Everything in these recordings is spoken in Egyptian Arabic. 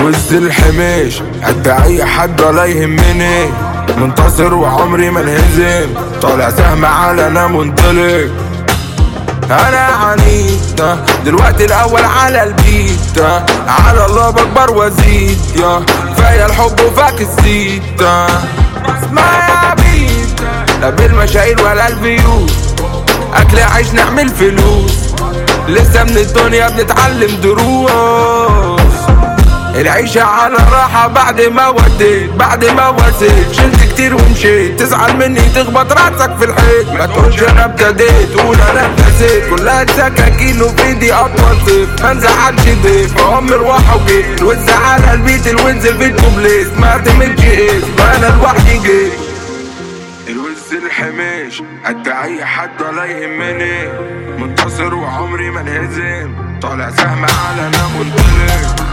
الوز الحميش قد اي حد ولا يهمني منتصر وعمري ما انهزم طالع سهم على انا منطلق انا عنيد دلوقتي الاول على البيت على الله بكبر وازيد يا كفايه الحب وفاك الزيت اسمع يا عبيد لا بالمشاهير ولا البيوت اكل عيش نعمل فلوس لسه من الدنيا بنتعلم دروس العيشة على راحة بعد ما وديت بعد ما وسيت شلت كتير ومشيت تزعل مني تخبط راسك في الحيط ما تقولش انا ابتديت قول انا اتنسيت كلها سكاكين وفي ايدي اطول سيف ما انزعلش ضيف عمر روحه وجيت الوز على البيت الوز في الكوبليت ما اعتمدش ايه ما انا لوحدي جيت الوز الحميش قد اي حد ولا يهمني منتصر وعمري ما انهزم طالع سهم على انا منطلق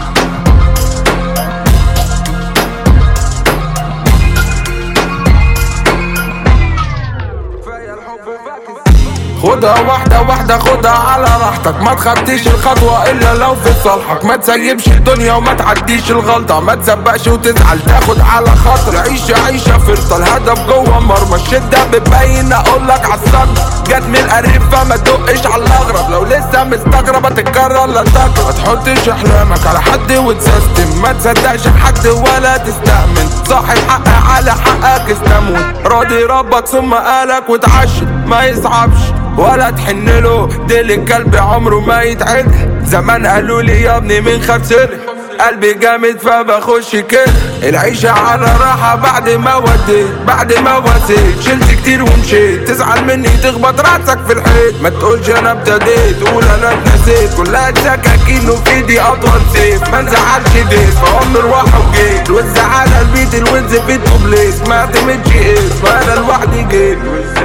خدها واحدة واحدة خدها على راحتك ما تخطيش الخطوة إلا لو في صالحك ما تسيبش الدنيا وما تعديش الغلطة ما تسبقش وتزعل تاخد على خاطر عيشة عيشة فرطة الهدف جوه مرمى الشدة بتبين أقولك عالصدمة جت من القريب فما تدقش على الأغرب لو لسه مستغرب هتتكرر لا تجرب ما تحطش أحلامك على حد وتسيستم ما تصدقش حد ولا تستأمن صاحب حق على حقك استموت راضي ربك ثم قالك وتعشت ما يصعبش ولا تحن له ديل الكلب عمره ما يتعد زمان قالوا لي يا ابني من خاف سر قلبي جامد فبخش كده العيشة على راحة بعد ما وديت بعد ما وسيت شلت كتير ومشيت تزعل مني تخبط راسك في الحيط ما تقولش انا ابتديت قول انا اتنسيت كلها سكاكين وفي ايدي اطول سيف ما انزعلش ضيف عمر روحه وجيت الوز على البيت الوز في الكوبليس ما اعتمدش ايه ما انا لوحدي جيت